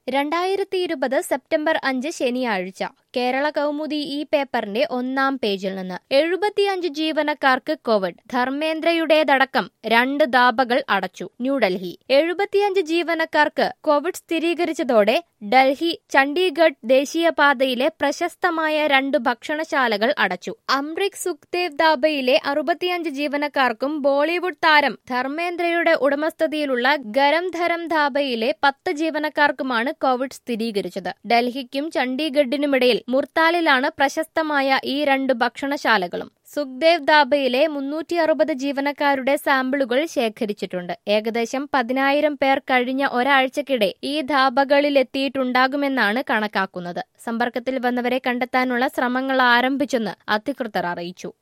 രണ്ടായിരത്തി ഇരുപത് സെപ്റ്റംബർ അഞ്ച് ശനിയാഴ്ച കേരള കൗമുദി ഈ പേപ്പറിന്റെ ഒന്നാം പേജിൽ നിന്ന് എഴുപത്തിയഞ്ച് ജീവനക്കാർക്ക് കോവിഡ് ധർമ്മേന്ദ്രയുടേതടക്കം രണ്ട് ദാബകൾ അടച്ചു ന്യൂഡൽഹി എഴുപത്തിയഞ്ച് ജീവനക്കാർക്ക് കോവിഡ് സ്ഥിരീകരിച്ചതോടെ ഡൽഹി ചണ്ഡീഗഡ് ദേശീയപാതയിലെ പ്രശസ്തമായ രണ്ട് ഭക്ഷണശാലകൾ അടച്ചു അംറിക് സുഖ്ദേവ് ദാബയിലെ അറുപത്തിയഞ്ച് ജീവനക്കാർക്കും ബോളിവുഡ് താരം ധർമ്മേന്ദ്രയുടെ ഉടമസ്ഥതയിലുള്ള ഗരം ധരം ധാബയിലെ പത്ത് ജീവനക്കാർക്കുമാണ് കോവിഡ് സ്ഥിരീകരിച്ചത് ഡൽഹിക്കും ചണ്ഡീഗഡിനുമിടയിൽ മുർത്താലിലാണ് പ്രശസ്തമായ ഈ രണ്ട് ഭക്ഷണശാലകളും സുഖ്ദേവ് ദാബയിലെ മുന്നൂറ്റി അറുപത് ജീവനക്കാരുടെ സാമ്പിളുകൾ ശേഖരിച്ചിട്ടുണ്ട് ഏകദേശം പതിനായിരം പേർ കഴിഞ്ഞ ഒരാഴ്ചക്കിടെ ഈ ധാബകളിലെത്തിയിട്ടുണ്ടാകുമെന്നാണ് കണക്കാക്കുന്നത് സമ്പർക്കത്തിൽ വന്നവരെ കണ്ടെത്താനുള്ള ശ്രമങ്ങൾ ആരംഭിച്ചെന്ന് അധികൃതർ അറിയിച്ചു